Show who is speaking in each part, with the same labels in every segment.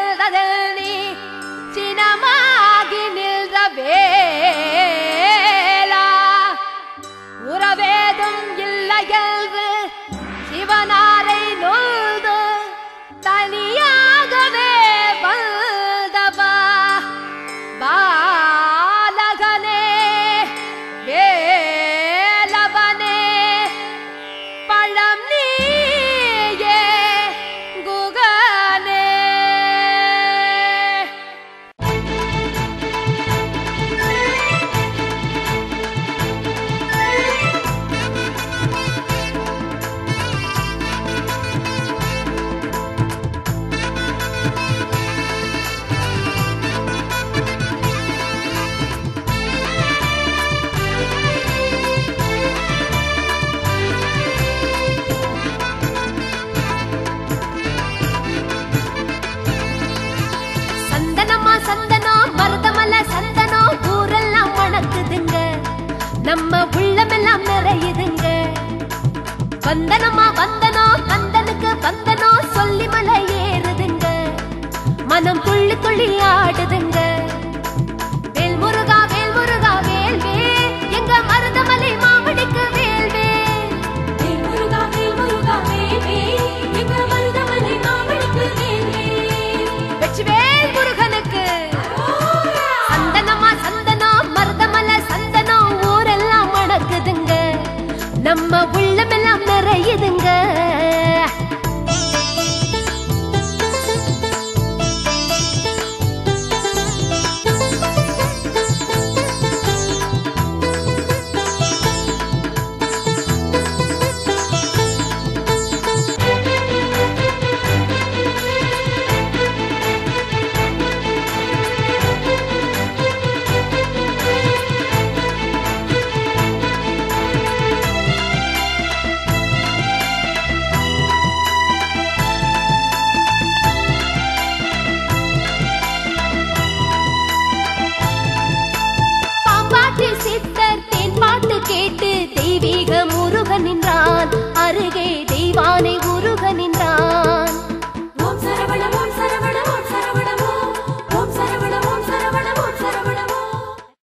Speaker 1: நின்றதில் நீ சினமாகி நின்ற வேளா உறவேதும் இல்லையல்வு சிவனாரை நொல்து தனியாகவே வந்தவா பாலகனே வேலவனே பழம் நீயே குகனே சந்தனமா சந்தனம் மருதமல சந்தனம் ஊரெல்லாம் மணக்குதுங்க நம்ம உள்ளமெல்லாம் நிறையுதுங்க வந்தனமா வந்தனம் கந்தனுக்கு வந்தனம் சொல்லி மலை ஏறுதுங்க மனம் துள்ளி துள்ளி ஆடுதுங்க வேல் முருகா வேல் முருகா வேல் வேல் எங்க மருதமலை மாமடிக்கு வேல் வேல்
Speaker 2: வேல் முருகா வேல் முருகா வேல் வேல் எங்க மருதமலை மாமணிக்கு வேல் வேல்
Speaker 1: வெற்றிவேல் முருகனுக்கு சந்தனமா சந்தனம் மருதமல சந்தனம் ஊரெல்லாம் மணக்குதுங்க நம்ம உள்ளமெல்லாம் நிறையுதுங்க பாம்பாட்டி சித்தர் தேன் பாட்டு கேட்டு தெய்வீக முருகன் நின்றான் அருகே தெய்வானை முருகன் நின்றான்
Speaker 2: ஓம் சரவண ஓம் சரவண ஓம் சரவண ஓம் ஓம் சரவண ஓம் சரவண ஓம் சரவண ஓம்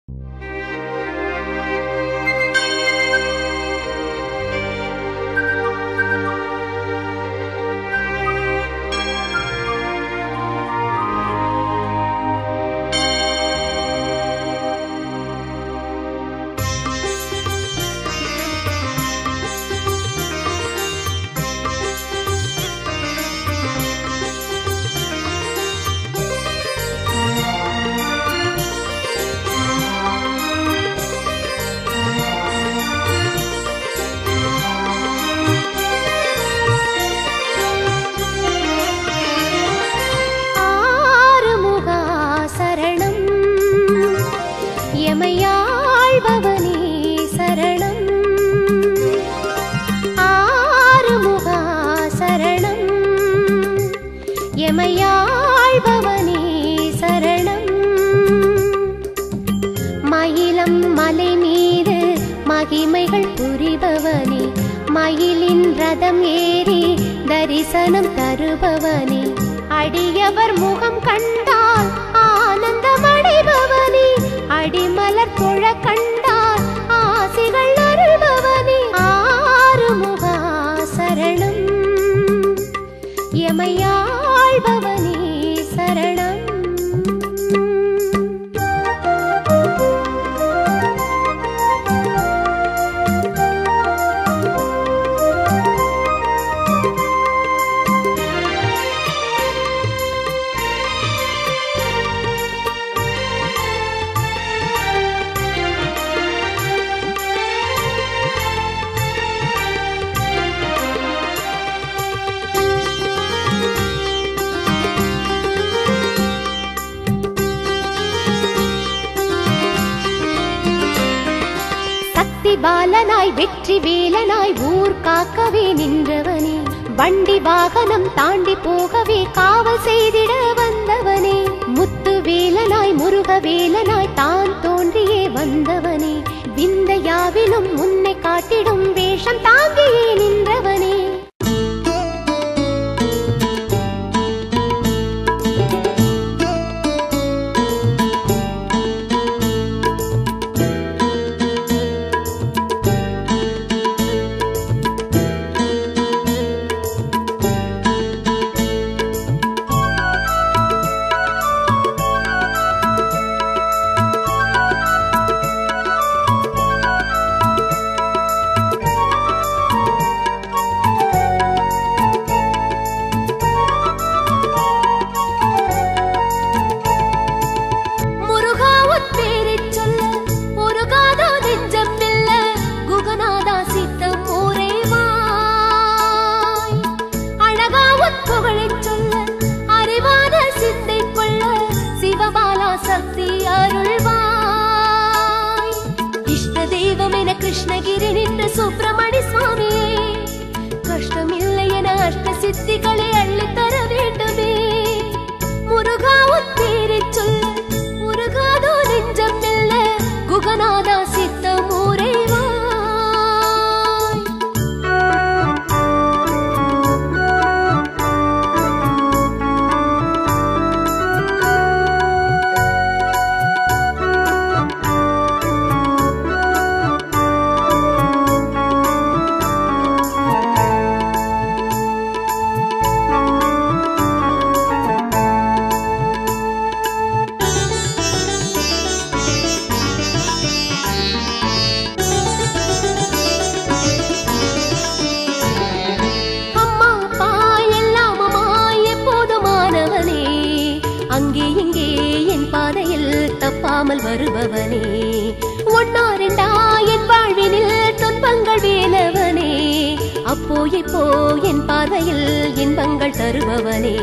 Speaker 1: ஆறுமுகா சரணம் எமையாழ்பவனே சரணம் ஆறுமுகா சரணம் எமையாழ்பவனே சரணம் மயிலம் மலை மீது மகிமைகள் புரிபவனே மயிலின் ரதம் ஏறி தரிசனம் தருபவனே அடியவர் முகம் கண்டால் ஆனந்தம் அடைபவனே அடிமலர் தொழ கண்டால் ஆசிகள் அருள்பவனே ஆறுமுகா சரணம் எமையாழ்பவனே சரணம் சக்தி பாலனாய் வெற்றி வேலனாய் ஊர் காக்கவே நின்றவனே வண்டி வாகனம் தாண்டி போகவே காவல் செய்திட வந்தவனே முத்து வேலனாய் முருக வேலனாய் தான் தோன்றியே வந்தவனே விந்தையாவிலும் முன்னை காட்டிடும் வேஷம் தாங்கியே நின்றவனே முருகா உத்தேரிச் சொல் உருகாதோ நெஞ்சம் மெல்ல குகநாதா சித்தம் உறைவாய் அம்மா அப்பா எல்லாம் அம்மாய் எப்போதுமானவனே அங்கே இங்கே என் பாதையில் தப்பாமல் வருபவனே ஒன்னா ரெண்டா என் வாழ்வினில் துன்பங்கள் வேலவனே அப்போ இப்போ என் பார்வையில் இன்பங்கள் தருபவனே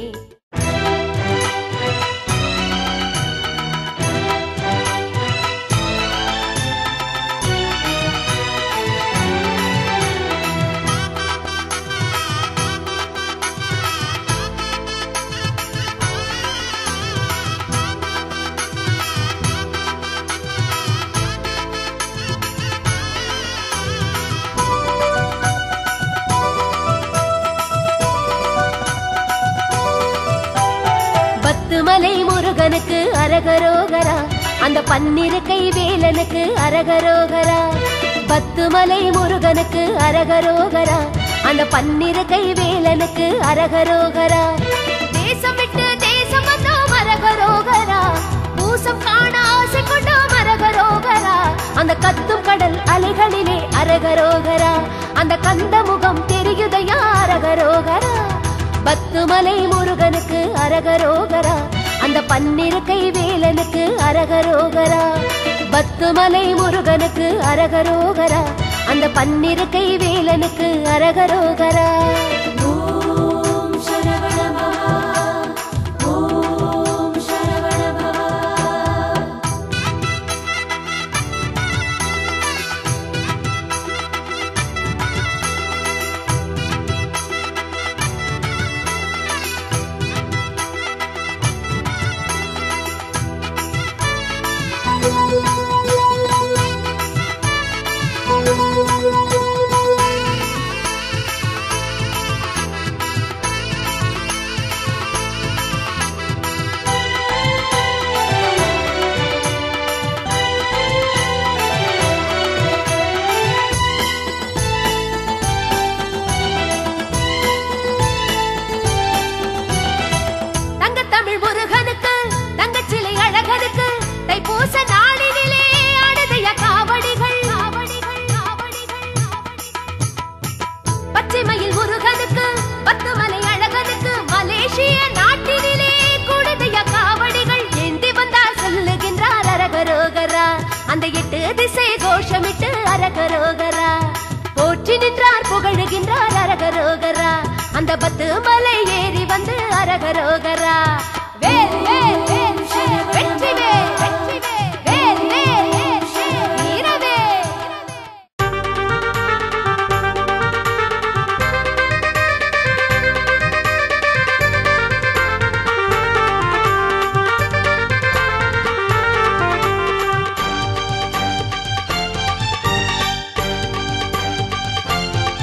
Speaker 1: பத்துமலை முருகனுக்கு அரகரோகரா அந்த பன்னிருக்கை வேலனுக்கு அரகரோகரா பத்துமலை முருகனுக்கு அரகரோகரா அந்த பன்னிருக்கை வேலனுக்கு அரகரோகரா தேசம் விட்டு தேசம் வந்தோம் அரகரோகரா பூசம் காண ஆசை கொண்டோம் அரகரோகரா அந்த கத்தும் கடல் அலைகளிலே அரகரோகரா அந்த கந்த முகம் தெரியுதையா அரகரோகரா பத்துமலை முருகனுக்கு அரகரோகரா அந்த பன்னிருக்கை வேலனுக்கு அரகரோகரா பத்துமலை முருகனுக்கு அரகரோகரா அந்த பன்னிருக்கை வேலனுக்கு அரகரோகரா
Speaker 2: ஓம் சரவண பவா ஓம் சரவண பவா
Speaker 1: தங்கத்தமிழ் முருகனுக்கு தங்கச்சிலை அழகனுக்கு தைப்பூச நாளினிலே ஆடுதைய காவடிகள் காவடிகள் காவடிகள் பச்சைமயில் முருகனுக்கு பத்துமலை அழகனுக்கு மலேசிய நாட்டினிலே கூடுதைய காவடிகள் ஏந்தி வந்தால் சொல்லுகின்றார் அரகரோகரா அந்த எட்டு திசை கோஷமிட்டு அரகரோகரா போற்றி நின்றார் புகழுகின்றார் அரகரோகரா அந்த பத்து மலை ஏறி வந்து அரகரோகரா வேல் வேல் வேல் வேல், வெற்றி வேல் வெற்றி வேல் வேல் வேல் வேல் வேல், வீரவேல்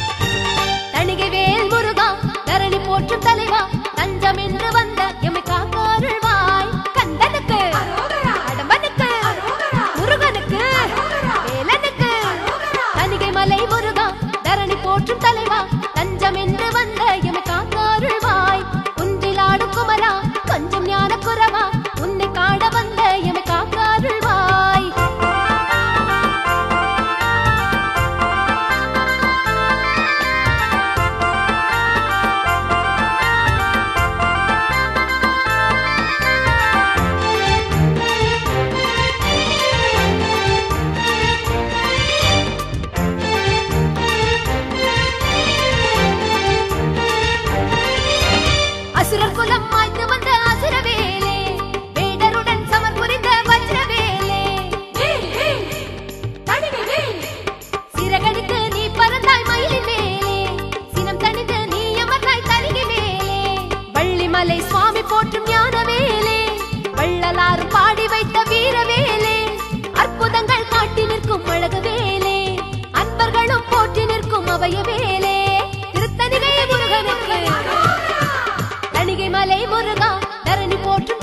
Speaker 1: தணிகை வேல் முருகா தரணி போற்றும் தலைவா தஞ்சம் என்று வந்த எம்மை காக்க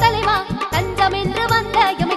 Speaker 1: தலைவா தஞ்சம் என்று வந்த எம்